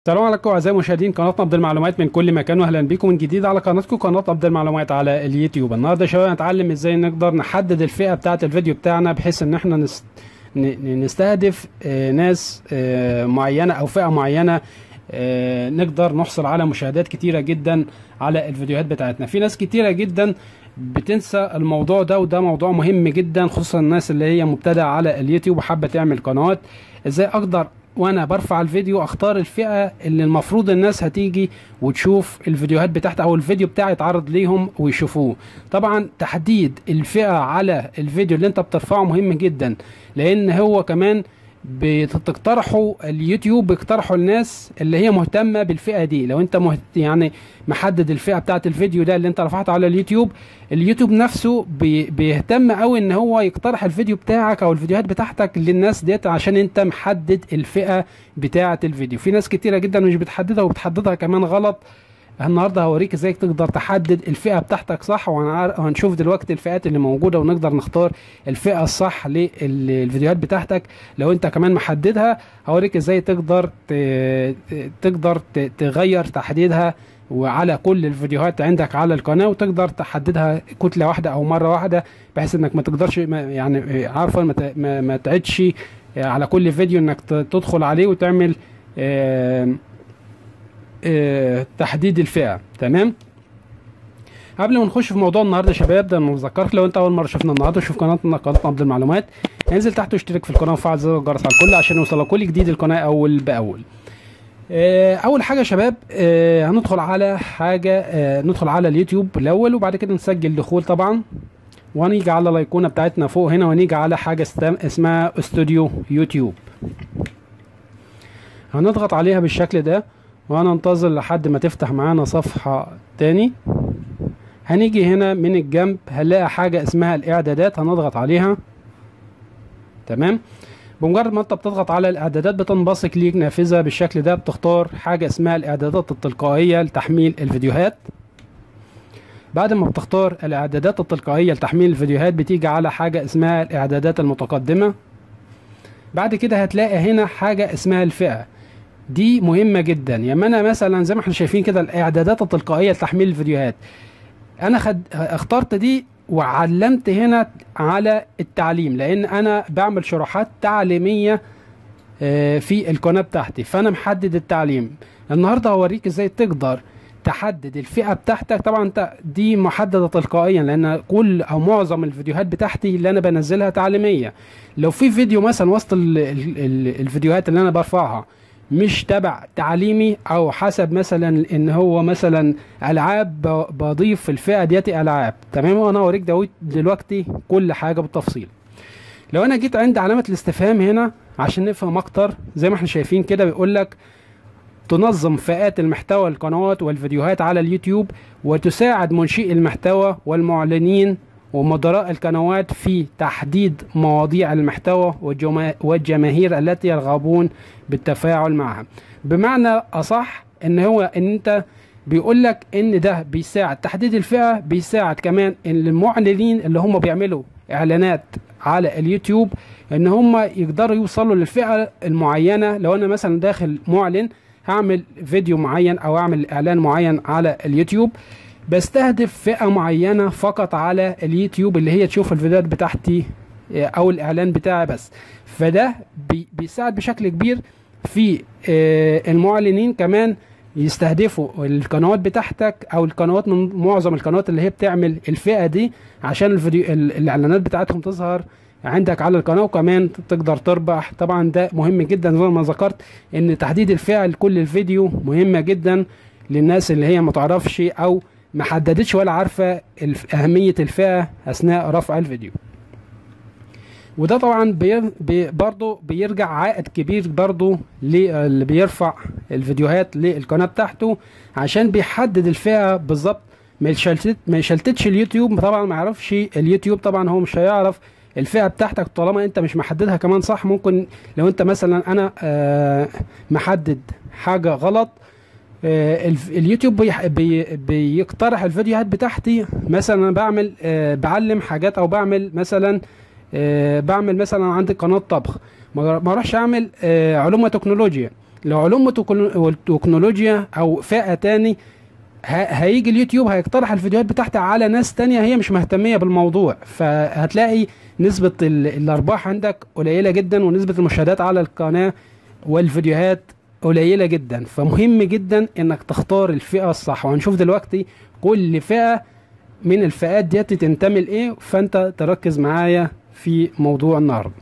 السلام عليكم اعزائي المشاهدين قناه نبض المعلومات من كل مكان واهلا بكم من جديد على قناتكم قناه نبض المعلومات على اليوتيوب النهارده يا شباب هنتعلم ازاي نقدر نحدد الفئه بتاعه الفيديو بتاعنا بحيث ان احنا نست... ن- نستهدف آه، ناس آه، معينه او فئه معينه آه، نقدر نحصل على مشاهدات كتيره جدا على الفيديوهات بتاعتنا في ناس كتيره جدا بتنسى الموضوع ده وده موضوع مهم جدا خصوصا الناس اللي هي مبتدئه على اليوتيوب وحابه تعمل قنوات ازاي اقدر وانا برفع الفيديو اختار الفئه اللي المفروض الناس هتيجي وتشوف الفيديوهات بتاعتي او الفيديو بتاعي يتعرض ليهم ويشوفوه طبعا تحديد الفئه على الفيديو اللي انت بترفعه مهم جدا لان هو كمان بتقترحوا اليوتيوب بيقترحوا الناس اللي هي مهتمه بالفئه دي لو انت مهت يعني محدد الفئه بتاعت الفيديو ده اللي انت رفعته على اليوتيوب اليوتيوب نفسه بي بيهتم قوي ان هو يقترح الفيديو بتاعك او الفيديوهات بتاعتك للناس ديت عشان انت محدد الفئه بتاعه الفيديو في ناس كتيره جدا مش بتحددها وبتحددها كمان غلط النهارده هوريك ازاي تقدر تحدد الفئه بتاعتك صح وهنعر- وهنشوف دلوقتي الفئات اللي موجوده ونقدر نختار الفئه الصح للفيديوهات بتاعتك لو انت كمان محددها هوريك ازاي تقدر ت- تقدر ت- تغير تحديدها وعلى كل الفيديوهات عندك على القناه وتقدر تحددها كتله واحده او مره واحده بحيث انك ما تقدرش ما- يعني عارفه ما ت- ما ما تعيدش على كل فيديو انك ت- تدخل عليه وتعمل آم، آه، تحديد الفئه تمام قبل ما نخش في موضوع النهارده يا شباب ده انا بذكرك لو انت اول مره شفنا النهارده شوف قناتنا قناه نبض المعلومات انزل تحت واشترك في القناه وفعل زر الجرس على الكل عشان يوصلك كل جديد القناه اول باول آه، اول حاجه يا شباب آه، هندخل على حاجه آه، ندخل على اليوتيوب الاول وبعد كده نسجل دخول طبعا ونيجي على الايقونه بتاعتنا فوق هنا ونيجي على حاجه استم- اسمها استوديو يوتيوب هنضغط عليها بالشكل ده وهننتظر لحد ما تفتح معانا صفحة تاني هنيجي هنا من الجنب هنلاقي حاجة اسمها الاعدادات هنضغط عليها تمام بمجرد ما انت بتضغط على الاعدادات بتنبثق ليك نافذة بالشكل ده بتختار حاجة اسمها الاعدادات التلقائية لتحميل الفيديوهات بعد ما بتختار الاعدادات التلقائية لتحميل الفيديوهات بتيجي على حاجة اسمها الاعدادات المتقدمة بعد كده هتلاقي هنا حاجة اسمها الفئة دي مهمة جدا يعني انا مثلا زي ما احنا شايفين كده الاعدادات التلقائية لتحميل الفيديوهات انا خد... اخترت دي وعلمت هنا على التعليم لان انا بعمل شروحات تعليمية آه، في القناة بتاعتي فانا محدد التعليم النهاردة هوريك ازاي تقدر تحدد الفئة بتاعتك طبعا انت دي محددة تلقائيا لان كل او معظم الفيديوهات بتاعتي اللي انا بنزلها تعليمية لو في فيديو مثلا وسط ال... ال... ال... الفيديوهات اللي انا برفعها مش تبع تعليمي او حسب مثلا ان هو مثلا العاب ب- بضيف في الفئه ديتي العاب تمام وانا اوريك دوت دلوقتي كل حاجه بالتفصيل لو انا جيت عند علامه الاستفهام هنا عشان نفهم اكتر زي ما احنا شايفين كده بيقول لك تنظم فئات المحتوى القنوات والفيديوهات على اليوتيوب وتساعد منشئي المحتوى والمعلنين ومدراء القنوات في تحديد مواضيع المحتوى والجما- والجماهير التي يرغبون بالتفاعل معها بمعنى اصح ان هو ان انت بيقول لك ان ده بيساعد تحديد الفئه بيساعد كمان ان المعلنين اللي هم بيعملوا اعلانات على اليوتيوب ان هم يقدروا يوصلوا للفئه المعينه لو انا مثلا داخل معلن هعمل فيديو معين او اعمل اعلان معين على اليوتيوب بستهدف فئه معينه فقط على اليوتيوب اللي هي تشوف الفيديوهات بتاعتي آه، او الاعلان بتاعي بس فده بي- بيساعد بشكل كبير في آه، المعلنين كمان يستهدفوا القنوات بتاعتك او القنوات من معظم القنوات اللي هي بتعمل الفئه دي عشان الفيديو ال- الاعلانات بتاعتهم تظهر عندك على القناه وكمان تقدر تربح طبعا ده مهم جدا زي ما ذكرت ان تحديد الفئه لكل الفيديو مهمه جدا للناس اللي هي ما تعرفش او ما حددتش ولا عارفه الف- اهميه الفئه اثناء رفع الفيديو وده طبعا بي بي برضه بيرجع عائد كبير برضه للي بيرفع الفيديوهات للقناه بتاعته عشان بيحدد الفئه بالظبط ما يشلتت ما يشلتتش اليوتيوب طبعا ما يعرفش اليوتيوب طبعا هو مش هيعرف الفئه بتاعتك طالما انت مش محددها كمان صح ممكن لو انت مثلا انا آه محدد حاجه غلط آه، الف- اليوتيوب بيح- بي بيقترح الفيديوهات بتاعتي مثلا انا بعمل آه، بعلم حاجات او بعمل مثلا آه، بعمل مثلا عندي قناه طبخ ما ما اروحش اعمل آه، علوم وتكنولوجيا لو علوم وتكنو- وتكنولوجيا او فئه تاني ه- هيجي اليوتيوب هيقترح الفيديوهات بتاعته على ناس تانية هي مش مهتمية بالموضوع فهتلاقي نسبة ال- الأرباح عندك قليلة جدا ونسبة المشاهدات على القناة والفيديوهات قليلة جدا فمهم جدا انك تختار الفئة الصح وهنشوف دلوقتي كل فئة من الفئات ديت تنتمي لايه فانت تركز معايا في موضوع النهارده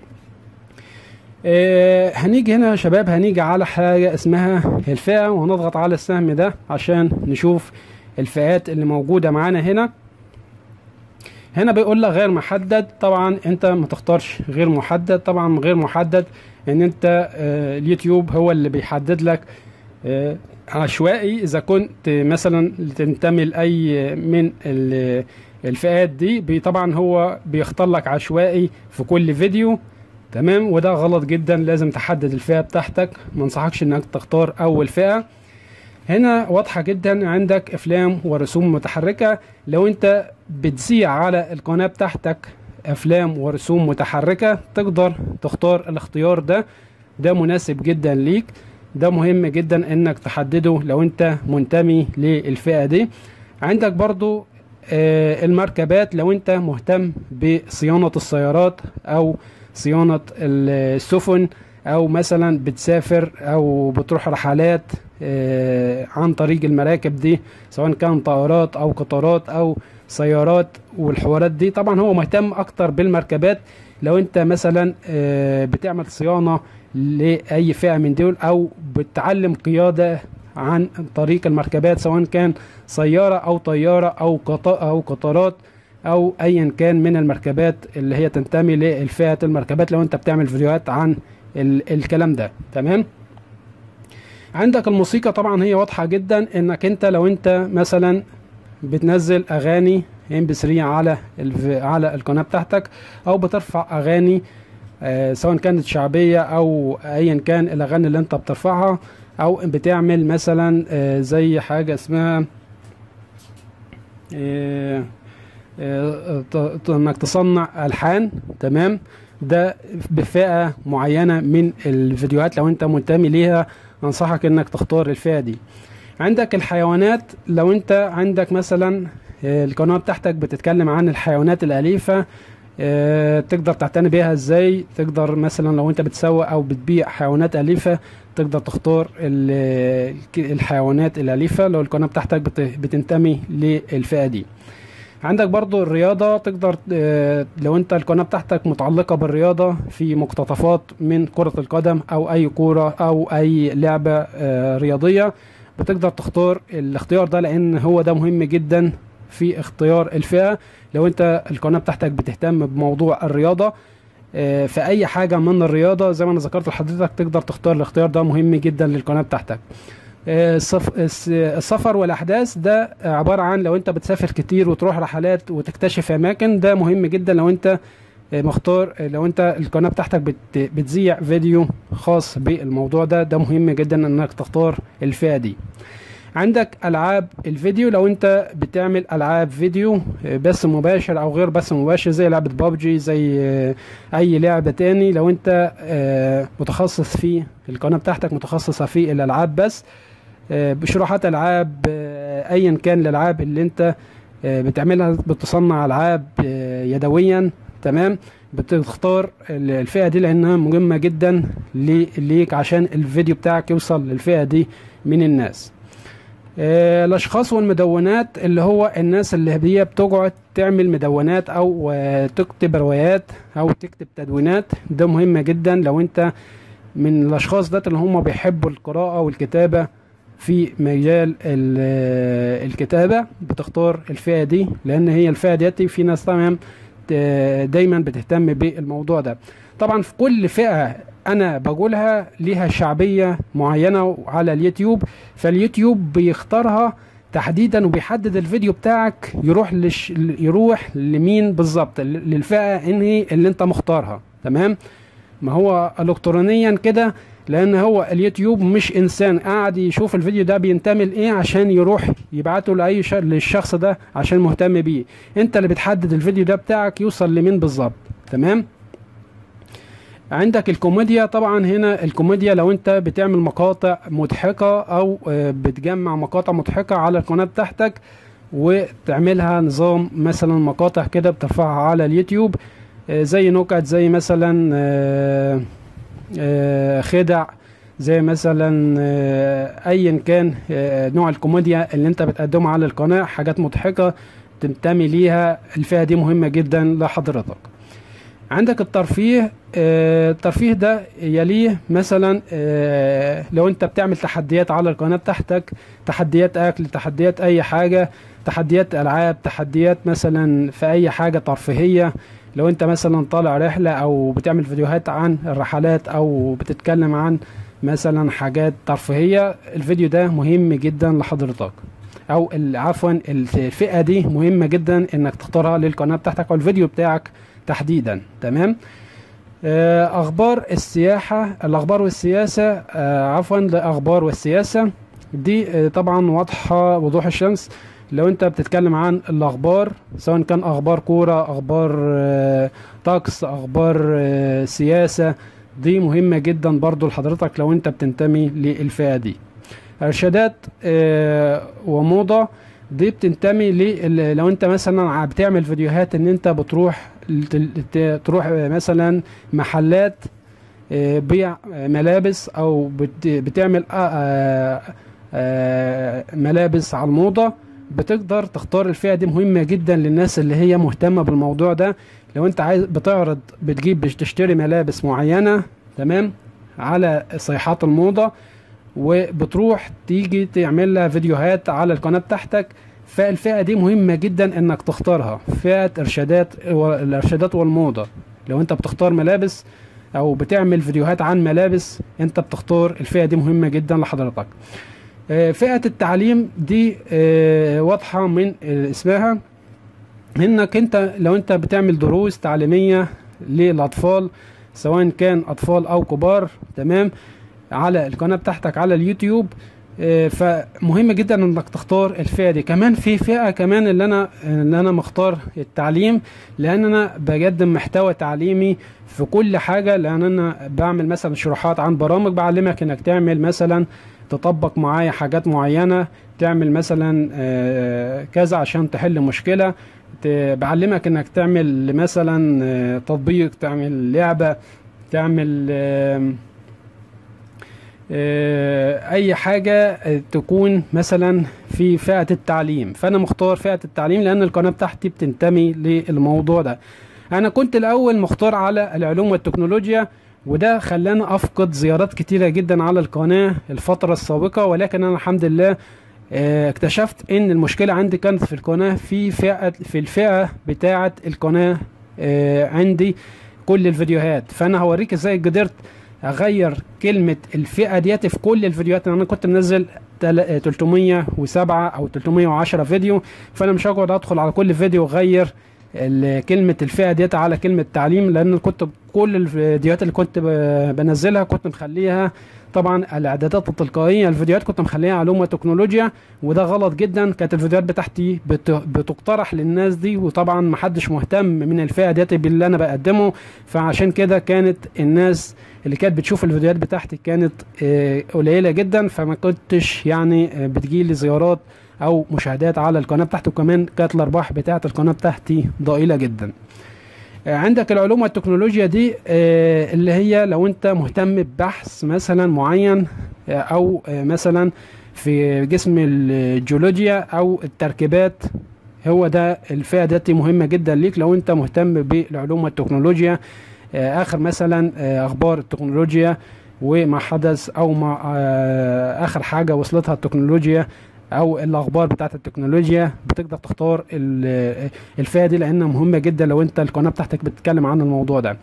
آه، هنيجي هنا يا شباب هنيجي على حاجة اسمها الفئة وهنضغط على السهم ده عشان نشوف الفئات اللي موجودة معانا هنا هنا بيقول لك غير محدد طبعا انت ما تختارش غير محدد طبعا غير محدد ان انت آه، اليوتيوب هو اللي بيحدد لك آه، عشوائي اذا كنت مثلا تنتمي لاي من ال- الفئات دي بي- طبعا هو بيختار لك عشوائي في كل فيديو تمام وده غلط جدا لازم تحدد الفئة بتاعتك ما انصحكش انك تختار اول فئة هنا واضحة جدا عندك افلام ورسوم متحركة لو انت بتذيع على القناة بتاعتك افلام ورسوم متحركة تقدر تختار الاختيار ده ده مناسب جدا ليك ده مهم جدا انك تحدده لو انت منتمي للفئة دي عندك برضو آه، المركبات لو انت مهتم بصيانة السيارات او صيانة السفن او مثلا بتسافر او بتروح رحلات آه، عن طريق المراكب دي سواء كان طائرات او قطارات او سيارات والحوارات دي طبعا هو مهتم اكتر بالمركبات لو انت مثلا آه، بتعمل صيانة لاي فئة من دول او بتعلم قيادة عن طريق المركبات سواء كان سيارة او طيارة او قطا او قطارات او ايا كان من المركبات اللي هي تنتمي للفئة المركبات لو انت بتعمل فيديوهات عن ال الكلام ده تمام عندك الموسيقى طبعا هي واضحة جدا انك انت لو انت مثلا بتنزل اغاني ام بي 3 على الف... على القناة بتاعتك او بترفع اغاني آه سواء كانت شعبية او ايا كان الاغاني اللي انت بترفعها او بتعمل مثلا آه زي حاجة اسمها آه آه، ت- ت- انك تصنع الحان تمام ده بفئة معينة من الفيديوهات لو انت منتمي ليها انصحك انك تختار الفئة دي عندك الحيوانات لو انت عندك مثلا آه، القناة بتاعتك بتتكلم عن الحيوانات الأليفة آه، تقدر تعتني بيها ازاي تقدر مثلا لو انت بتسوق او بتبيع حيوانات أليفة تقدر تختار ال- الحيوانات الأليفة لو القناة بتاعتك بت- بتنتمي للفئة دي عندك برضو الرياضة تقدر آه، لو انت القناة بتاعتك متعلقة بالرياضة في مقتطفات من كرة القدم او اي كورة او اي لعبة آه، رياضية بتقدر تختار الاختيار ده لان هو ده مهم جدا في اختيار الفئة لو انت القناة بتاعتك بتهتم بموضوع الرياضة آه، في اي حاجة من الرياضة زي ما انا ذكرت لحضرتك تقدر تختار الاختيار ده مهم جدا للقناة بتاعتك آه، السف- الس- السفر والاحداث ده عباره عن لو انت بتسافر كتير وتروح رحلات وتكتشف اماكن ده مهم جدا لو انت آه، مختار آه، لو انت القناه بتاعتك بت بتذيع فيديو خاص بالموضوع ده ده مهم جدا انك تختار الفئه دي عندك العاب الفيديو لو انت بتعمل العاب فيديو آه، بث مباشر او غير بث مباشر زي لعبه بابجي زي آه، اي لعبه تاني لو انت آه، متخصص في القناه بتاعتك متخصصه في الالعاب بس آه، بشروحات العاب آه، ايا كان الالعاب اللي انت آه، بتعملها بتصنع العاب آه، يدويا تمام بتختار ال- الفئه دي لانها مهمه جدا لي- ليك عشان الفيديو بتاعك يوصل للفئه دي من الناس آه، الاشخاص والمدونات اللي هو الناس اللي هي بتقعد تعمل مدونات او آه، تكتب روايات او تكتب تدوينات ده مهمه جدا لو انت من الاشخاص ده اللي هم بيحبوا القراءه والكتابه في مجال ال- الكتابة بتختار الفئة دي لأن هي الفئة ديت في ناس طبعا ت- دايما بتهتم بالموضوع ده طبعا في كل فئة أنا بقولها ليها شعبية معينة على اليوتيوب فاليوتيوب بيختارها تحديدا وبيحدد الفيديو بتاعك يروح لش يروح لمين بالظبط للفئة انهي اللي انت مختارها تمام ما هو الكترونيا كده لان هو اليوتيوب مش انسان قاعد يشوف الفيديو ده بينتمي لايه عشان يروح يبعته لاي ش... للشخص ده عشان مهتم بيه انت اللي بتحدد الفيديو ده بتاعك يوصل لمين بالظبط تمام عندك الكوميديا طبعا هنا الكوميديا لو انت بتعمل مقاطع مضحكة او آه، بتجمع مقاطع مضحكة على القناة بتاعتك وتعملها نظام مثلا مقاطع كده بترفعها على اليوتيوب آه، زي نكت زي مثلا آه، آه، خدع زي مثلا آه، ايا كان آه، نوع الكوميديا اللي انت بتقدمها على القناة حاجات مضحكة تنتمي ليها الفئة دي مهمة جدا لحضرتك عندك الترفيه آه، الترفيه ده يليه مثلا آه، لو انت بتعمل تحديات على القناة بتاعتك تحديات اكل تحديات اي حاجة تحديات العاب تحديات مثلا في اي حاجة ترفيهية لو انت مثلا طالع رحلة او بتعمل فيديوهات عن الرحلات او بتتكلم عن مثلا حاجات ترفيهية الفيديو ده مهم جدا لحضرتك او ال- عفوا الفئة دي مهمة جدا انك تختارها للقناة بتاعتك او الفيديو بتاعك تحديدا تمام آه، اخبار السياحة الاخبار والسياسة آه، عفوا الاخبار والسياسة دي آه، طبعا واضحة وضوح الشمس لو انت بتتكلم عن الاخبار سواء كان اخبار كورة اخبار آه، طقس اخبار آه، سياسة دي مهمة جدا برضو لحضرتك لو انت بتنتمي للفئة دي ارشادات آه، وموضة دي بتنتمي ل لو انت مثلا ع- بتعمل فيديوهات ان انت بتروح لت- ت- تروح آه، مثلا محلات آه، بيع آه، ملابس او بت- بتعمل آه، آه، آه، ملابس على الموضة بتقدر تختار الفئة دي مهمة جدا للناس اللي هي مهتمة بالموضوع ده لو انت عايز بتعرض بتجيب بتشتري ملابس معينة تمام على صيحات الموضة وبتروح تيجي تعمل لها فيديوهات على القناة بتاعتك فالفئة دي مهمة جدا انك تختارها فئة ارشادات الارشادات والموضة لو انت بتختار ملابس او بتعمل فيديوهات عن ملابس انت بتختار الفئة دي مهمة جدا لحضرتك آه، فئة التعليم دي آه، واضحة من آه، اسمها انك انت لو انت بتعمل دروس تعليمية للاطفال سواء كان اطفال او كبار تمام على القناة بتاعتك على اليوتيوب آه، فمهم جدا انك تختار الفئة دي كمان في فئة كمان اللي انا اللي انا مختار التعليم لان انا بقدم محتوى تعليمي في كل حاجة لان انا بعمل مثلا شروحات عن برامج بعلمك انك تعمل مثلا تطبق معايا حاجات معينة تعمل مثلا آه، كذا عشان تحل مشكلة ت- بعلمك انك تعمل مثلا آه، تطبيق تعمل لعبة تعمل آم، آه، اي حاجة آه، تكون مثلا في فئة التعليم فانا مختار فئة التعليم لان القناة بتاعتي بتنتمي للموضوع ده انا كنت الاول مختار على العلوم والتكنولوجيا وده خلاني افقد زيارات كتيرة جدا على القناة الفترة السابقة ولكن انا الحمد لله آه، اكتشفت ان المشكلة عندي كانت في القناة في فئة في الفئة بتاعة القناة آه، عندي كل الفيديوهات فانا هوريك ازاي قدرت اغير كلمة الفئة ديت في كل الفيديوهات انا كنت منزل تل- آه، 307 او 310 فيديو فانا مش هقعد ادخل على كل فيديو اغير ال- كلمة الفئة ديت على كلمة تعليم لان كنت كل الفيديوهات اللي كنت ب- بنزلها كنت مخليها طبعا الاعدادات التلقائيه الفيديوهات كنت مخليها علوم وتكنولوجيا وده غلط جدا كانت الفيديوهات بتاعتي بت- بتقترح للناس دي وطبعا محدش مهتم من الفئه ديت باللي انا بقدمه فعشان كده كانت الناس اللي كانت بتشوف الفيديوهات بتاعتي كانت آه، قليله جدا فما كنتش يعني آه، بتجيلي زيارات او مشاهدات على القناه بتاعتي وكمان كانت الارباح بتاعت القناه بتاعتي ضئيله جدا آه، عندك العلوم والتكنولوجيا دي آه، اللي هي لو انت مهتم ببحث مثلا معين آه، او آه، مثلا في جسم الجيولوجيا او التركيبات هو ده الفئة دي مهمة جدا ليك لو انت مهتم بالعلوم والتكنولوجيا آه، اخر مثلا آه، اخبار التكنولوجيا وما حدث او ما آه، اخر حاجة وصلتها التكنولوجيا او الاخبار بتاعت التكنولوجيا بتقدر تختار ال- الفئة دي لانها مهمة جدا لو انت القناة بتاعتك بتتكلم عن الموضوع ده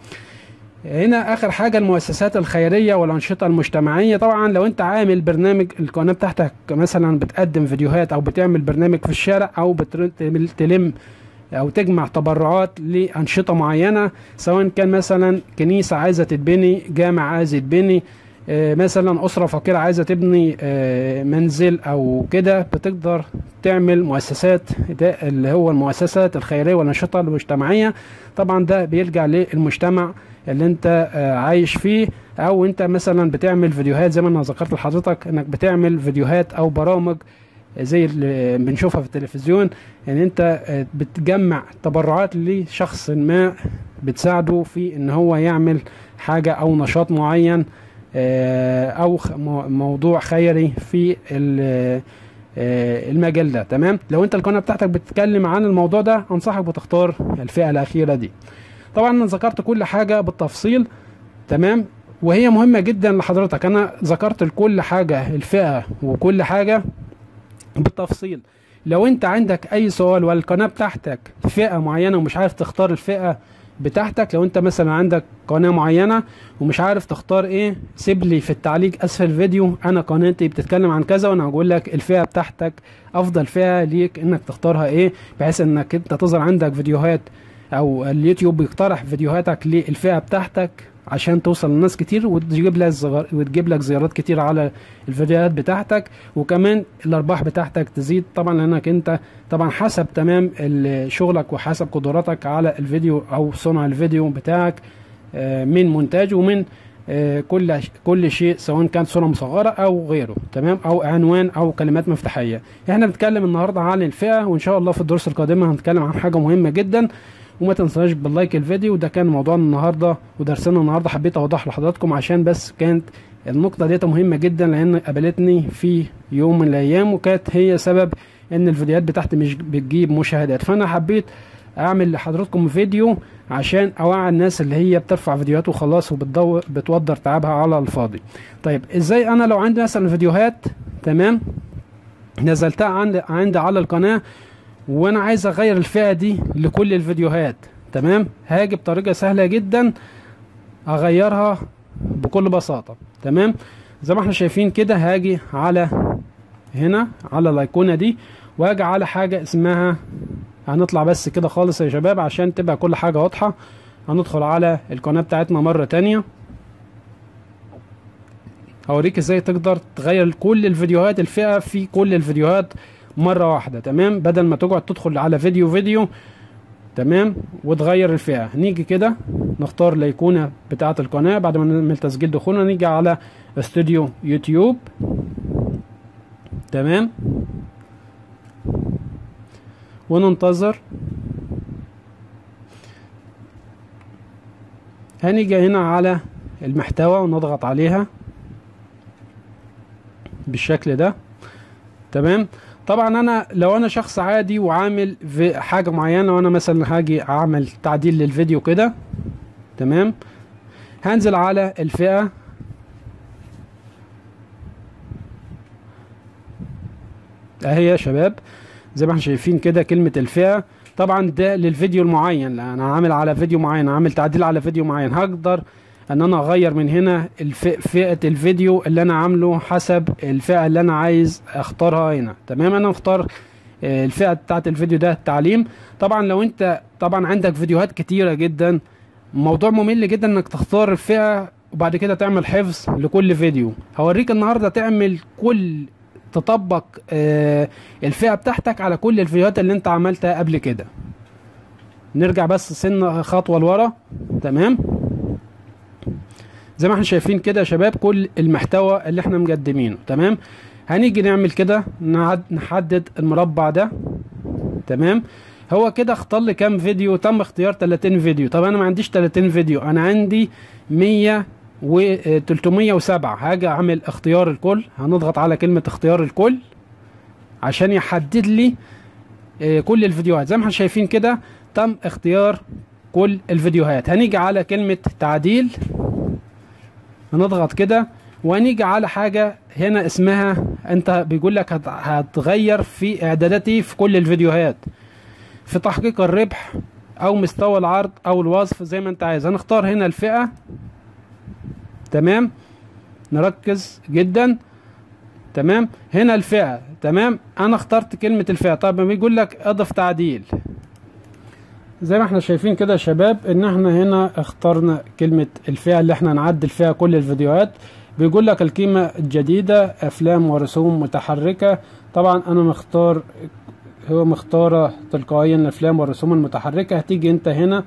هنا اخر حاجة المؤسسات الخيرية والانشطة المجتمعية طبعا لو انت عامل برنامج القناة بتاعتك مثلا بتقدم فيديوهات او بتعمل برنامج في الشارع او بتر- تلم او تجمع تبرعات لانشطة معينة سواء كان مثلا كنيسة عايزة تتبني جامع عايز يتبني آه، مثلا أسرة فقيرة عايزة تبني آه، منزل أو كده بتقدر تعمل مؤسسات ده اللي هو المؤسسات الخيرية والأنشطة المجتمعية طبعا ده بيرجع للمجتمع اللي انت آه، عايش فيه او انت مثلا بتعمل فيديوهات زي ما انا ذكرت لحضرتك انك بتعمل فيديوهات او برامج زي اللي بنشوفها في التلفزيون ان انت آه، بتجمع تبرعات لشخص ما بتساعده في ان هو يعمل حاجة او نشاط معين آه، او خ- مو- موضوع خيري في ال- آه، المجال ده تمام لو انت القناه بتاعتك بتتكلم عن الموضوع ده انصحك بتختار الفئه الاخيره دي طبعا انا ذكرت كل حاجه بالتفصيل تمام وهي مهمه جدا لحضرتك انا ذكرت لكل حاجه الفئه وكل حاجه بالتفصيل لو انت عندك اي سؤال والقناه بتاعتك فئه معينه ومش عارف تختار الفئه بتاعتك لو انت مثلا عندك قناه معينه ومش عارف تختار ايه سيب لي في التعليق اسفل الفيديو انا قناتي بتتكلم عن كذا وانا هقول لك الفئه بتاعتك افضل فئه ليك انك تختارها ايه بحيث انك انت تظهر عندك فيديوهات او اليوتيوب بيقترح فيديوهاتك للفئه بتاعتك عشان توصل لناس كتير وتجيب لك زغر... وتجيب لك زيارات كتير على الفيديوهات بتاعتك وكمان الارباح بتاعتك تزيد طبعا لانك انت طبعا حسب تمام ال- شغلك وحسب قدراتك على الفيديو او صنع الفيديو بتاعك آه، من مونتاج ومن آه، كل كل شيء سواء كانت صوره مصغره او غيره تمام او عنوان او كلمات مفتاحيه احنا بنتكلم النهارده عن الفئه وان شاء الله في الدروس القادمه هنتكلم عن حاجه مهمه جدا وما تنساش باللايك الفيديو ده كان موضوعنا النهارده ودرسنا النهارده حبيت اوضح لحضراتكم عشان بس كانت النقطه ديت مهمه جدا لان قابلتني في يوم من الايام وكانت هي سبب ان الفيديوهات بتاعتي مش بتجيب مشاهدات فانا حبيت اعمل لحضراتكم فيديو عشان اوعي الناس اللي هي بترفع فيديوهات وخلاص وبتدور بتودر تعبها على الفاضي طيب ازاي انا لو عندي مثلا فيديوهات تمام نزلتها عندي عندي على القناه وانا عايز اغير الفئه دي لكل الفيديوهات تمام هاجي بطريقه سهله جدا اغيرها بكل بساطه تمام زي ما احنا شايفين كده هاجي على هنا على الايقونه دي واجي على حاجه اسمها هنطلع بس كده خالص يا شباب عشان تبقى كل حاجه واضحه هندخل على القناه بتاعتنا مره تانية هوريك ازاي تقدر تغير كل الفيديوهات الفئه في كل الفيديوهات مره واحده تمام بدل ما تقعد تدخل على فيديو فيديو تمام وتغير الفئه نيجي كده نختار الايقونه بتاعه القناه بعد ما نعمل تسجيل دخولنا نيجي على استوديو يوتيوب تمام وننتظر هنيجي هنا على المحتوى ونضغط عليها بالشكل ده تمام طبعا انا لو انا شخص عادي وعامل في حاجه معينه وانا مثلا هاجي اعمل تعديل للفيديو كده تمام هنزل على الفئه اهي يا شباب زي ما احنا شايفين كده كلمه الفئه طبعا ده للفيديو المعين لأ انا عامل على فيديو معين عامل تعديل على فيديو معين هقدر ان انا اغير من هنا الف... فئه الفيديو اللي انا عامله حسب الفئه اللي انا عايز اختارها هنا تمام انا اختار آه، الفئه بتاعت الفيديو ده التعليم طبعا لو انت طبعا عندك فيديوهات كتيره جدا موضوع ممل جدا انك تختار الفئه وبعد كده تعمل حفظ لكل فيديو هوريك النهارده تعمل كل تطبق آه، الفئه بتاعتك على كل الفيديوهات اللي انت عملتها قبل كده نرجع بس سنه خطوه لورا تمام زي ما احنا شايفين كده يا شباب كل المحتوى اللي احنا مقدمينه تمام هنيجي نعمل كده نعد- نحدد المربع ده تمام هو كده اختار لي كام فيديو تم اختيار 30 فيديو طب انا ما عنديش 30 فيديو انا عندي 100 و آه، 307 هاجي اعمل اختيار الكل هنضغط على كلمة اختيار الكل عشان يحدد لي آه، كل الفيديوهات زي ما احنا شايفين كده تم اختيار كل الفيديوهات هنيجي على كلمة تعديل هنضغط كده وهنيجي على حاجة هنا اسمها انت بيقول لك هت- هتغير في اعداداتي في كل الفيديوهات في تحقيق الربح او مستوى العرض او الوصف زي ما انت عايز هنختار هنا الفئة تمام نركز جدا تمام هنا الفئة تمام انا اخترت كلمة الفئة طب بيقول لك اضف تعديل زي ما احنا شايفين كده يا شباب ان احنا هنا اخترنا كلمة الفئة اللي احنا نعدل فيها كل الفيديوهات بيقول لك القيمة الجديدة افلام ورسوم متحركة طبعا انا مختار هو مختارة تلقائيا الافلام والرسوم المتحركة هتيجي انت هنا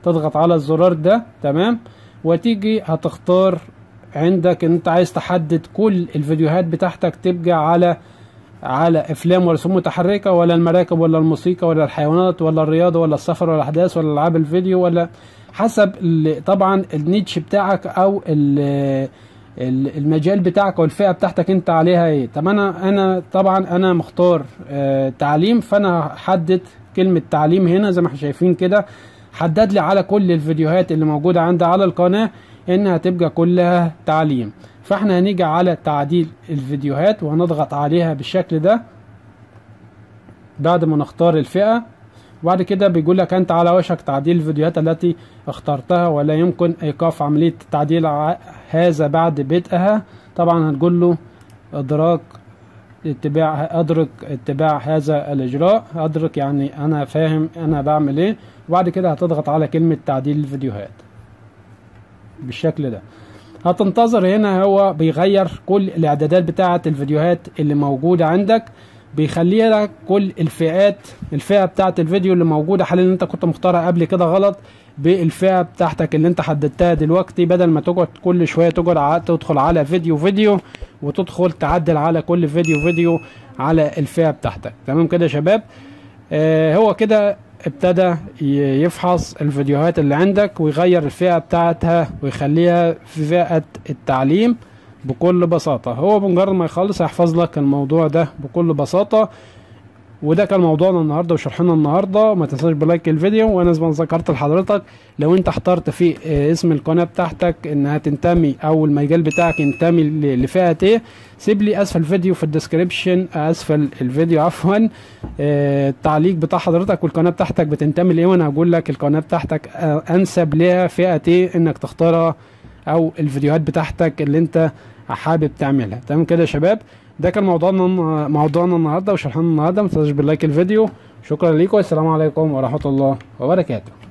تضغط على الزرار ده تمام وتيجي هتختار عندك انت عايز تحدد كل الفيديوهات بتاعتك تبقى على على افلام ورسوم متحركه ولا المراكب ولا الموسيقى ولا الحيوانات ولا الرياضه ولا السفر ولا الاحداث ولا العاب الفيديو ولا حسب ال- طبعا النيتش بتاعك او ال- ال- المجال بتاعك او الفئه بتاعتك انت عليها ايه طب انا انا طبعا انا مختار آه تعليم فانا هحدد كلمه تعليم هنا زي ما احنا شايفين كده حدد لي على كل الفيديوهات اللي موجوده عندي على القناه انها تبقى كلها تعليم فاحنا هنيجي على تعديل الفيديوهات وهنضغط عليها بالشكل ده بعد ما نختار الفئة وبعد كده بيقول لك انت على وشك تعديل الفيديوهات التي اخترتها ولا يمكن ايقاف عملية تعديل ع- هذا بعد بدءها طبعا هنقول له ادراك اتباع ادرك اتباع هذا الاجراء ادرك يعني انا فاهم انا بعمل ايه وبعد كده هتضغط على كلمة تعديل الفيديوهات بالشكل ده هتنتظر هنا هو بيغير كل الاعدادات بتاعه الفيديوهات اللي موجوده عندك بيخلي لك كل الفئات الفئه بتاعه الفيديو اللي موجوده حاليا اللي انت كنت مختارها قبل كده غلط بالفئه بتاعتك اللي انت حددتها دلوقتي بدل ما تقعد كل شويه تقعد ع- تدخل على فيديو فيديو وتدخل تعدل على كل فيديو فيديو على الفئه بتاعتك تمام كده يا شباب آه هو كده ابتدى ي- يفحص الفيديوهات اللي عندك ويغير الفئة بتاعتها ويخليها في فئة التعليم بكل بساطة هو بمجرد ما يخلص هيحفظ لك الموضوع ده بكل بساطة وده كان موضوعنا النهارده وشرحنا النهارده ما تنساش بلايك الفيديو وانا زي ما ذكرت لحضرتك لو انت احترت في آه، اسم القناه بتاعتك انها تنتمي او المجال بتاعك ينتمي ل- لفئه ايه سيب لي اسفل الفيديو في الديسكريبشن اسفل الفيديو عفوا آه، التعليق بتاع حضرتك والقناه بتاعتك بتنتمي لايه وانا هقول لك القناه بتاعتك آه، انسب ليها فئه ايه انك تختارها او الفيديوهات بتاعتك اللي انت حابب تعملها تمام كده يا شباب ده كان موضوعنا موضوعنا النهارده وشرحنا النهارده ما تنساش باللايك الفيديو شكرا ليكم والسلام عليكم ورحمه الله وبركاته